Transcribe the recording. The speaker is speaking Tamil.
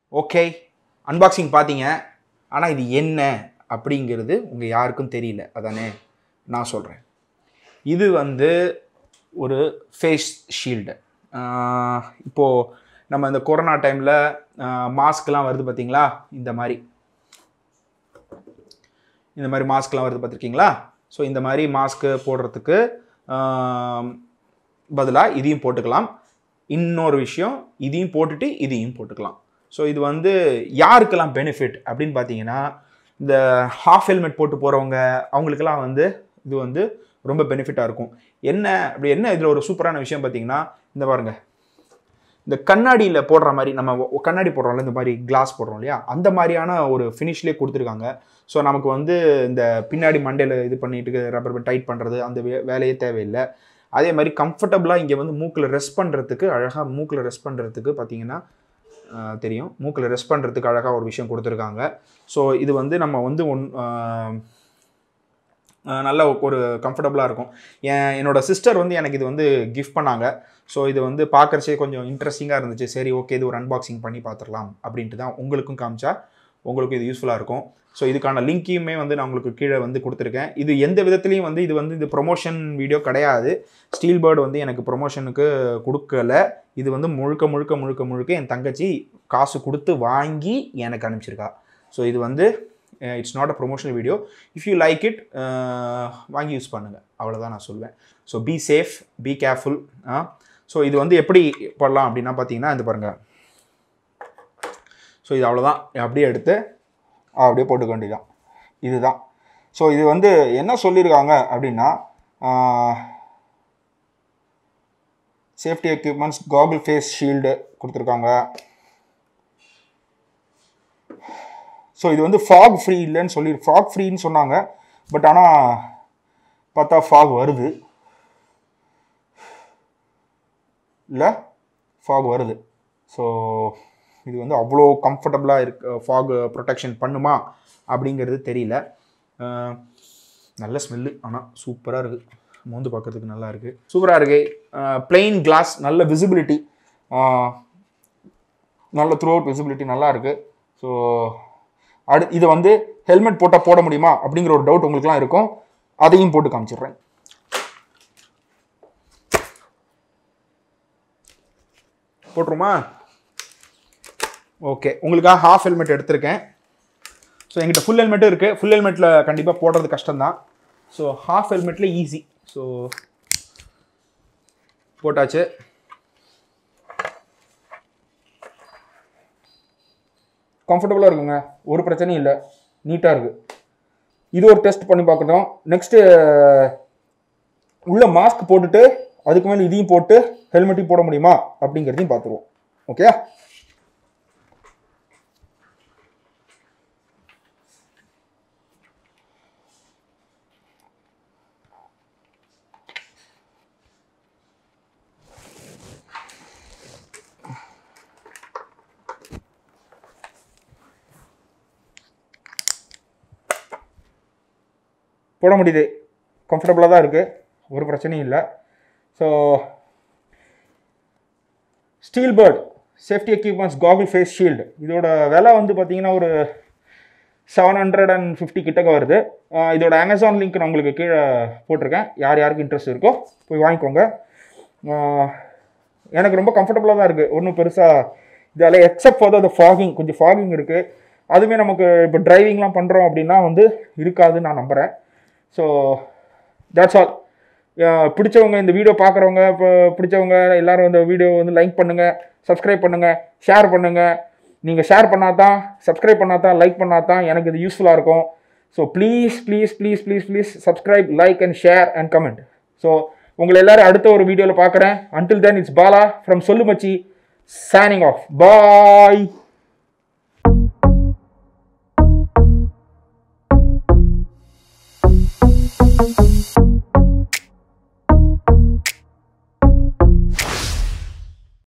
ஓகே அன்பாக்சிங் பார்த்தீங்க ஆனால் இது என்ன அப்படிங்கிறது உங்கள் யாருக்கும் தெரியல அதானே நான் சொல்கிறேன் இது வந்து ஒரு ஃபேஸ் ஷீல்டு இப்போது நம்ம இந்த கொரோனா டைமில் மாஸ்க்லாம் வருது பார்த்தீங்களா இந்த மாதிரி இந்த மாதிரி மாஸ்க்லாம் வருது பார்த்துருக்கீங்களா ஸோ இந்த மாதிரி மாஸ்க்கு போடுறதுக்கு பதிலாக இதையும் போட்டுக்கலாம் இன்னொரு விஷயம் இதையும் போட்டுட்டு இதையும் போட்டுக்கலாம் ஸோ இது வந்து யாருக்கெல்லாம் பெனிஃபிட் அப்படின்னு பார்த்தீங்கன்னா இந்த ஹாஃப் ஹெல்மெட் போட்டு போகிறவங்க அவங்களுக்கெல்லாம் வந்து இது வந்து ரொம்ப பெனிஃபிட்டாக இருக்கும் என்ன அப்படி என்ன இதில் ஒரு சூப்பரான விஷயம் பார்த்தீங்கன்னா இந்த பாருங்க இந்த கண்ணாடியில் போடுற மாதிரி நம்ம ஒ- கண்ணாடி போடுறோம்ல இந்த மாதிரி கிளாஸ் போடுறோம் இல்லையா அந்த மாதிரியான ஒரு ஃபினிஷ்லேயே கொடுத்துருக்காங்க ஸோ நமக்கு வந்து இந்த பின்னாடி மண்டையில் இது பண்ணிட்டு ரப்பர் பேண்ட் டைட் பண்ணுறது அந்த வே வேலையே தேவையில்லை அதே மாதிரி கம்ஃபர்டபுளாக இங்கே வந்து மூக்கில் ரெஸ்ட் பண்ணுறதுக்கு அழகாக மூக்கில் ரெஸ்ட் பண்ணுறதுக்கு பார்த்தீங்கன்னா ஆஹ், தெரியும் மூக்கில் ரெஸ்ட் பண்ணுறதுக்கு அழகாக ஒரு விஷயம் கொடுத்துருக்காங்க ஸோ இது வந்து நம்ம வந்து ஒன் ஆஹ், ஆஹ், நல்ல ஒரு கம்ஃபர்டபுளாக இருக்கும் என் என்னோட சிஸ்டர் வந்து எனக்கு இது வந்து கிஃப்ட் பண்ணாங்க ஸோ இது வந்து பார்க்கறச்சே கொஞ்சம் இன்ட்ரெஸ்டிங்காக இருந்துச்சு சரி ஓகே இது ஒரு அன்பாக்சிங் பண்ணி பார்த்துடலாம் அப்படின்ட்டு தான் உங்களுக்கும் காமிச்சா உங்களுக்கும் இது யூஸ்ஃபுல்லாக இருக்கும் ஸோ இதுக்கான லிங்க்கையுமே வந்து நான் உங்களுக்கு கீழே வந்து கொடுத்துருக்கேன் இது எந்த விதத்துலையும் வந்து இது வந்து இது ப்ரொமோஷன் வீடியோ கிடையாது ஸ்டீல் பேர்டு வந்து எனக்கு ப்ரொமோஷனுக்கு கொடுக்கல இது வந்து முழுக்க முழுக்க முழுக்க முழுக்க என் தங்கச்சி காசு கொடுத்து வாங்கி எனக்கு அனுப்பிச்சிருக்கா ஸோ இது வந்து it's not a promotional video if you like it வாங்கி யூஸ் பண்ணுங்கள் அவ்வளோதான் நான் சொல்வேன் so be safe be careful so இது வந்து எப்படி பண்ணலாம் அப்படின்னா பார்த்தீங்கன்னா இந்த பாருங்கள் ஸோ இது அவ்வளோதான் அப்படியே எடுத்து அப்படியே போட்டுக்க வேண்டியதான் இதுதான் ஸோ இது வந்து என்ன சொல்லியிருக்காங்க அப்படின்னா safety equipments goggle face shield கொடுத்துருக்காங்க ஸோ இது வந்து ஃபாக் ஃப்ரீ இல்லைன்னு சொல்லி ஃபாக் ஃப்ரீன்னு சொன்னாங்க பட் ஆனால் பார்த்தா ஃபாக் வருது இல்லை ஃபாக் வருது ஸோ இது வந்து அவ்வளோ கம்ஃபர்டபுளாக இருக்கு ஃபாக் ப்ரொடெக்ஷன் பண்ணுமா அப்படிங்கிறது தெரியல அஹ், நல்ல ஸ்மெல்லு ஆனால் சூப்பராக இருக்குது மோந்து பார்க்கறதுக்கு நல்லா இருக்குது சூப்பராக இருக்குது பிளெயின் கிளாஸ் நல்ல விசிபிலிட்டி நல்ல த்ரூ அவுட் விசிபிலிட்டி நல்லா இருக்குது ஸோ அடு இதை வந்து ஹெல்மெட் போட்டால் போட முடியுமா அப்படிங்கிற ஒரு டவுட் உங்களுக்குலாம் இருக்கும் அதையும் போட்டு காமிச்சிடுறேன் போட்டுருமா ஓகே உங்களுக்காக ஹாஃப் ஹெல்மெட் எடுத்திருக்கேன் ஸோ எங்கிட்ட ஃபுல் ஹெல்மெட்டும் இருக்குது ஃபுல் ஹெல்மெட்டில் கண்டிப்பாக போடுறது கஷ்டம்தான் ஸோ ஹாஃப் ஹெல்மெட்டில் ஈஸி ஸோ போட்டாச்சு கம்ஃபர்டபுளாக இருக்குங்க ஒரு பிரச்சனையும் இல்லை நீட்டாக இருக்குது இது ஒரு டெஸ்ட் பண்ணி பார்க்கணும் நெக்ஸ்ட்டு உள்ள மாஸ்க் போட்டுட்டு அதுக்கு மேலே இதையும் போட்டு ஹெல்மெட்டையும் போட முடியுமா அப்படிங்கிறதையும் பார்த்துருவோம் ஓகே போட முடியுது கம்ஃபர்டபுளாக தான் இருக்குது ஒரு பிரச்சனையும் இல்லை so Steelbird safety equipments goggle face shield இதோட விலை வந்து பார்த்தீங்கன்னா ஒரு செவன் ஹண்ட்ரட் அண்ட் ஃபிஃப்டி கிட்டக்க வருது ஆஹ் இதோட அமேசான் லிங்க் நான் உங்களுக்கு கீழே போட்டிருக்கேன் யார் யாருக்கு இன்ட்ரெஸ்ட் இருக்கோ போய் வாங்கிக்கோங்க ஆஹ் எனக்கு ரொம்ப கம்ஃபர்டபுளாக தான் இருக்குது ஒன்றும் பெருசாக இதில் எக்ஸப்ட் ஃபார் த ஃபாகிங் கொஞ்சம் ஃபாகிங் இருக்குது அதுவுமே நமக்கு இப்போ டிரைவிங்லாம் பண்ணுறோம் அப்படின்னா வந்து இருக்காதுன்னு நான் நம்புகிறேன் ஸோ தட்ஸ் ஆல் பிடிச்சவங்க இந்த வீடியோ பார்க்குறவங்க இப்போ பிடிச்சவங்க எல்லாரும் இந்த வீடியோ வந்து லைக் பண்ணுங்கள் சப்ஸ்கிரைப் பண்ணுங்கள் ஷேர் பண்ணுங்கள் நீங்கள் ஷேர் பண்ணால் தான் சப்ஸ்கிரைப் பண்ணால் தான் லைக் பண்ணால் தான் எனக்கு இது யூஸ்ஃபுல்லாக இருக்கும் so please please please please please subscribe like and share and comment so உங்களை எல்லாரும் அடுத்த ஒரு வீடியோவில் பார்க்குறேன் until then it's Bala from Sollumachi signing off bye Thank you.